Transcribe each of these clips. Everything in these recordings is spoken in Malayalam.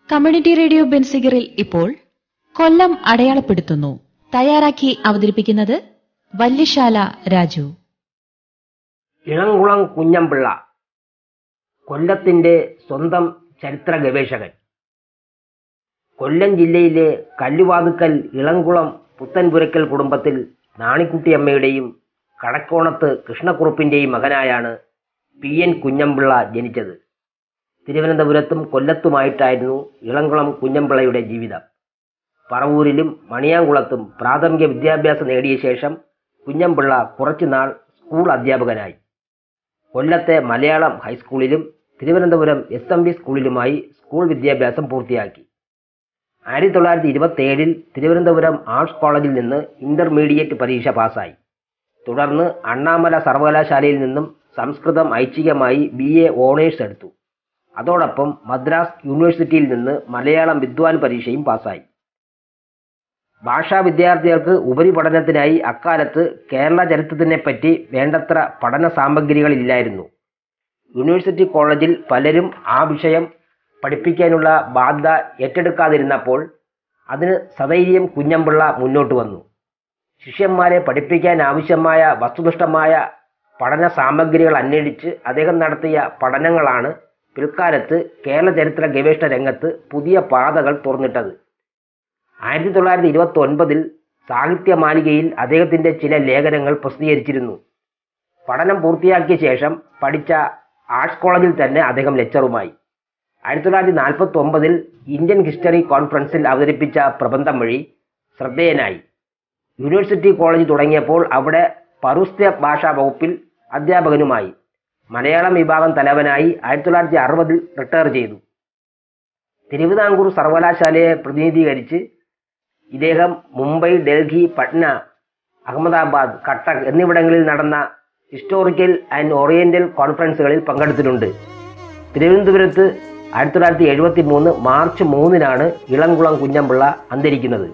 കമ്മ്യൂണിറ്റി റേഡിയോ ബെൻസിഗറിൽ ഇപ്പോൾ കൊല്ലം അടയാളപ്പെടുത്തുന്നു തയ്യാറാക്കി അവതരിപ്പിക്കുന്നത് വല്യശാല രാജു ഇളംകുളം കുഞ്ഞമ്പിള്ള കൊല്ലത്തിന്റെ സ്വന്തം ചരിത്ര ഗവേഷകൻ കൊല്ലം ജില്ലയിലെ കല്ലുവാതുക്കൽ ഇളംകുളം പുത്തൻപുരക്കൽ കുടുംബത്തിൽ നാണിക്കുട്ടിയമ്മയുടെയും കടക്കോണത്ത് കൃഷ്ണക്കുറുപ്പിന്റെയും മകനായാണ് പി എൻ കുഞ്ഞമ്പിള്ള ജനിച്ചത് തിരുവനന്തപുരത്തും കൊല്ലത്തുമായിട്ടായിരുന്നു ഇളംകുളം കുഞ്ഞമ്പിള്ളയുടെ ജീവിതം പറവൂരിലും മണിയാങ്കുളത്തും പ്രാഥമിക വിദ്യാഭ്യാസം നേടിയ ശേഷം കുഞ്ഞമ്പിള്ള കുറച്ചുനാൾ സ്കൂൾ അധ്യാപകനായി കൊല്ലത്തെ മലയാളം ഹൈസ്കൂളിലും തിരുവനന്തപുരം എസ് എം വി സ്കൂളിലുമായി സ്കൂൾ വിദ്യാഭ്യാസം പൂർത്തിയാക്കി ആയിരത്തി തൊള്ളായിരത്തി ഇരുപത്തി ഏഴിൽ തിരുവനന്തപുരം ആർട്സ് കോളേജിൽ നിന്ന് ഇന്റർമീഡിയറ്റ് പരീക്ഷ പാസ്സായി തുടർന്ന് അണ്ണാമല സർവകലാശാലയിൽ നിന്നും സംസ്കൃതം ഐച്ഛികമായി ബി എ ഓണേഴ്സ് എടുത്തു അതോടൊപ്പം മദ്രാസ് യൂണിവേഴ്സിറ്റിയിൽ നിന്ന് മലയാളം വിദ്വാൻ പരീക്ഷയും പാസ്സായി ഭാഷാ വിദ്യാർത്ഥികൾക്ക് ഉപരിപഠനത്തിനായി അക്കാലത്ത് കേരള ചരിത്രത്തിനെപ്പറ്റി വേണ്ടത്ര പഠന സാമഗ്രികളില്ലായിരുന്നു യൂണിവേഴ്സിറ്റി കോളേജിൽ പലരും ആ വിഷയം പഠിപ്പിക്കാനുള്ള ബാധ്യത ഏറ്റെടുക്കാതിരുന്നപ്പോൾ അതിന് സധൈര്യം കുഞ്ഞമ്പിള്ള മുന്നോട്ട് വന്നു ശിഷ്യന്മാരെ പഠിപ്പിക്കാൻ ആവശ്യമായ വസ്തുനിഷ്ഠമായ പഠന സാമഗ്രികൾ അന്വേഷിച്ച് അദ്ദേഹം നടത്തിയ പഠനങ്ങളാണ് പിൽക്കാലത്ത് കേരള ചരിത്ര ഗവേഷണ രംഗത്ത് പുതിയ പാതകൾ തുറന്നിട്ടത് ആയിരത്തി തൊള്ളായിരത്തി ഇരുപത്തി ഒൻപതിൽ സാഹിത്യ മാലികയിൽ അദ്ദേഹത്തിന്റെ ചില ലേഖനങ്ങൾ പ്രസിദ്ധീകരിച്ചിരുന്നു പഠനം പൂർത്തിയാക്കിയ ശേഷം പഠിച്ച ആർട്സ് കോളേജിൽ തന്നെ അദ്ദേഹം ലെക്ചറുമായി ആയിരത്തി തൊള്ളായിരത്തി നാൽപ്പത്തി ഒമ്പതിൽ ഇന്ത്യൻ ഹിസ്റ്ററി കോൺഫറൻസിൽ അവതരിപ്പിച്ച പ്രബന്ധം വഴി ശ്രദ്ധേയനായി യൂണിവേഴ്സിറ്റി കോളേജ് തുടങ്ങിയപ്പോൾ അവിടെ പൗരസ്ത്യ ഭാഷാ വകുപ്പിൽ അധ്യാപകനുമായി മലയാളം വിഭാഗം തലവനായി ആയിരത്തി തൊള്ളായിരത്തി അറുപതിൽ റിട്ടയർ ചെയ്തു തിരുവിതാംകൂർ സർവകലാശാലയെ പ്രതിനിധീകരിച്ച് ഇദ്ദേഹം മുംബൈ ഡൽഹി പട്ന അഹമ്മദാബാദ് കട്ടക് എന്നിവിടങ്ങളിൽ നടന്ന ഹിസ്റ്റോറിക്കൽ ആൻഡ് ഓറിയന്റൽ കോൺഫറൻസുകളിൽ പങ്കെടുത്തിട്ടുണ്ട് തിരുവനന്തപുരത്ത് ആയിരത്തി തൊള്ളായിരത്തി എഴുപത്തി മൂന്ന് മാർച്ച് മൂന്നിനാണ് ഇളംകുളം കുഞ്ഞമ്പിള്ള അന്തരിക്കുന്നത്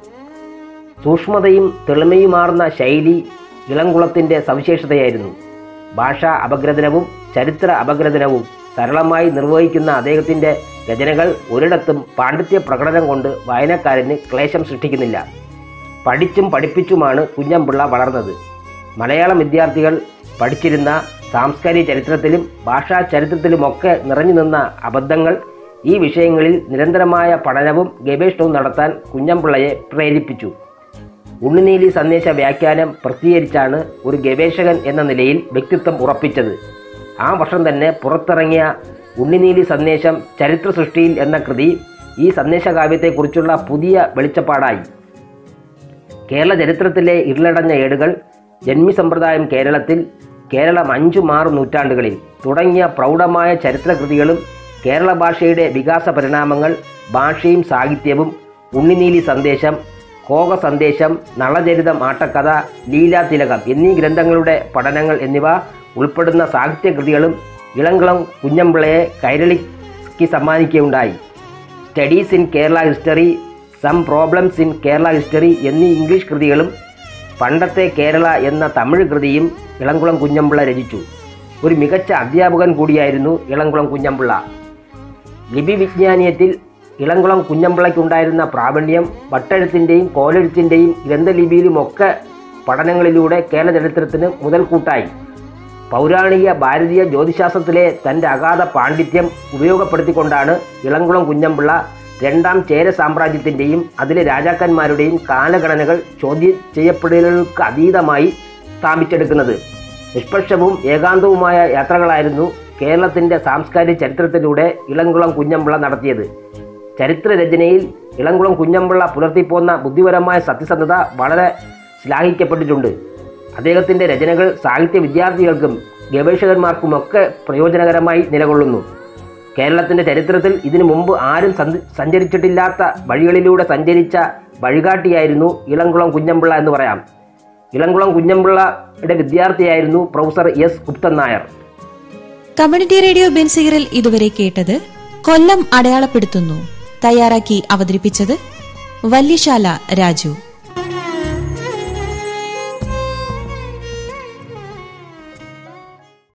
സൂക്ഷ്മതയും തെളിമയുമാർന്ന ശൈലി ഇളംകുളത്തിന്റെ സവിശേഷതയായിരുന്നു ഭാഷാ അപഗ്രഥനവും ചരിത്ര അപഗ്രഥനവും സരളമായി നിർവഹിക്കുന്ന അദ്ദേഹത്തിന്റെ രചനകൾ ഒരിടത്തും പാണ്ഡിത്യ പ്രകടനം കൊണ്ട് വായനക്കാരന് ക്ലേശം സൃഷ്ടിക്കുന്നില്ല പഠിച്ചും പഠിപ്പിച്ചുമാണ് കുഞ്ഞമ്പിള്ള വളർന്നത് മലയാളം വിദ്യാർത്ഥികൾ പഠിച്ചിരുന്ന സാംസ്കാരിക ചരിത്രത്തിലും ഭാഷാ ചരിത്രത്തിലുമൊക്കെ നിറഞ്ഞു നിന്ന അബദ്ധങ്ങൾ ഈ വിഷയങ്ങളിൽ നിരന്തരമായ പഠനവും ഗവേഷണവും നടത്താൻ കുഞ്ഞമ്പിള്ളയെ പ്രേരിപ്പിച്ചു ഉണ്ണിനീലി സന്ദേശ വ്യാഖ്യാനം പ്രസിദ്ധീകരിച്ചാണ് ഒരു ഗവേഷകൻ എന്ന നിലയിൽ വ്യക്തിത്വം ഉറപ്പിച്ചത് ആ വർഷം തന്നെ പുറത്തിറങ്ങിയ ഉണ്ണിനീലി സന്ദേശം ചരിത്ര സൃഷ്ടിയിൽ എന്ന കൃതി ഈ സന്ദേശകാവ്യത്തെക്കുറിച്ചുള്ള പുതിയ വെളിച്ചപ്പാടായി കേരള ചരിത്രത്തിലെ ഇരുളടഞ്ഞ ഏടുകൾ ജന്മി സമ്പ്രദായം കേരളത്തിൽ കേരളം അഞ്ചു ആറ് നൂറ്റാണ്ടുകളിൽ തുടങ്ങിയ പ്രൗഢമായ ചരിത്രകൃതികളും കേരള ഭാഷയുടെ വികാസ പരിണാമങ്ങൾ ഭാഷയും സാഹിത്യവും ഉണ്ണിനീലി സന്ദേശം കോക സന്ദേശം നളചരിതം ആട്ടക്കഥ ലീലാതിലകം എന്നീ ഗ്രന്ഥങ്ങളുടെ പഠനങ്ങൾ എന്നിവ ഉൾപ്പെടുന്ന സാഹിത്യകൃതികളും ഇളംകുളം കുഞ്ഞമ്പിള്ളയെ കൈരളിക്ക് സമ്മാനിക്കുകയുണ്ടായി studies in Kerala history some problems in Kerala history എന്നീ ഇംഗ്ലീഷ് കൃതികളും പണ്ടത്തെ കേരള എന്ന തമിഴ് കൃതിയും ഇളംകുളം കുഞ്ഞമ്പിള്ള രചിച്ചു ഒരു മികച്ച അധ്യാപകൻ കൂടിയായിരുന്നു ഇളംകുളം കുഞ്ഞമ്പിള്ള ലിപി വിജ്ഞാനീയത്തിൽ ഇളംകുളം കുഞ്ഞമ്പിള്ളയ്ക്കുണ്ടായിരുന്ന പ്രാവീണ്യം വട്ടെഴുത്തിൻ്റെയും കോലെഴുത്തിൻ്റെയും ഗ്രന്ഥലിപിയിലുമൊക്കെ പഠനങ്ങളിലൂടെ കേരള ചരിത്രത്തിന് മുതൽക്കൂട്ടായി പൗരാണിക ഭാരതീയ ജ്യോതിശാസ്ത്രത്തിലെ തൻ്റെ അഗാധ പാണ്ഡിത്യം ഉപയോഗപ്പെടുത്തിക്കൊണ്ടാണ് ഇളംകുളം കുഞ്ഞമ്പിള്ള രണ്ടാം ചേര സാമ്രാജ്യത്തിൻ്റെയും അതിലെ രാജാക്കന്മാരുടെയും കാലഗണനകൾ ചോദ്യം ചെയ്യപ്പെടലുകൾക്ക് അതീതമായി സ്ഥാപിച്ചെടുക്കുന്നത് നിഷ്പക്ഷവും ഏകാന്തവുമായ യാത്രകളായിരുന്നു കേരളത്തിൻ്റെ സാംസ്കാരിക ചരിത്രത്തിലൂടെ ഇളംകുളം കുഞ്ഞമ്പിള്ള നടത്തിയത് ചരിത്രരചനയിൽ ഇളംകുളം കുഞ്ഞമ്പിള്ള പുലർത്തിപ്പോന്ന ബുദ്ധിപരമായ സത്യസന്ധത വളരെ ശ്ലാഘിക്കപ്പെട്ടിട്ടുണ്ട് അദ്ദേഹത്തിൻ്റെ രചനകൾ സാഹിത്യ വിദ്യാർത്ഥികൾക്കും ഗവേഷകന്മാർക്കുമൊക്കെ പ്രയോജനകരമായി നിലകൊള്ളുന്നു കേരളത്തിൻ്റെ ചരിത്രത്തിൽ ഇതിനു മുമ്പ് ആരും സഞ്ച- സഞ്ചരിച്ചിട്ടില്ലാത്ത വഴികളിലൂടെ സഞ്ചരിച്ച വഴികാട്ടിയായിരുന്നു ഇളംകുളം കുഞ്ഞമ്പിള്ള എന്ന് പറയാം ഇളംകുളം കുഞ്ഞമ്പിള്ളയുടെ വിദ്യാർത്ഥിയായിരുന്നു professor S Guptan Nair community radio ബെൻസിഗറിൽ ഇതുവരെ കേട്ടത് കൊല്ലം അടയാളപ്പെടുത്തുന്നു തയ്യാറാക്കി അവതരിപ്പിച്ചത് വല്യശാല രാജു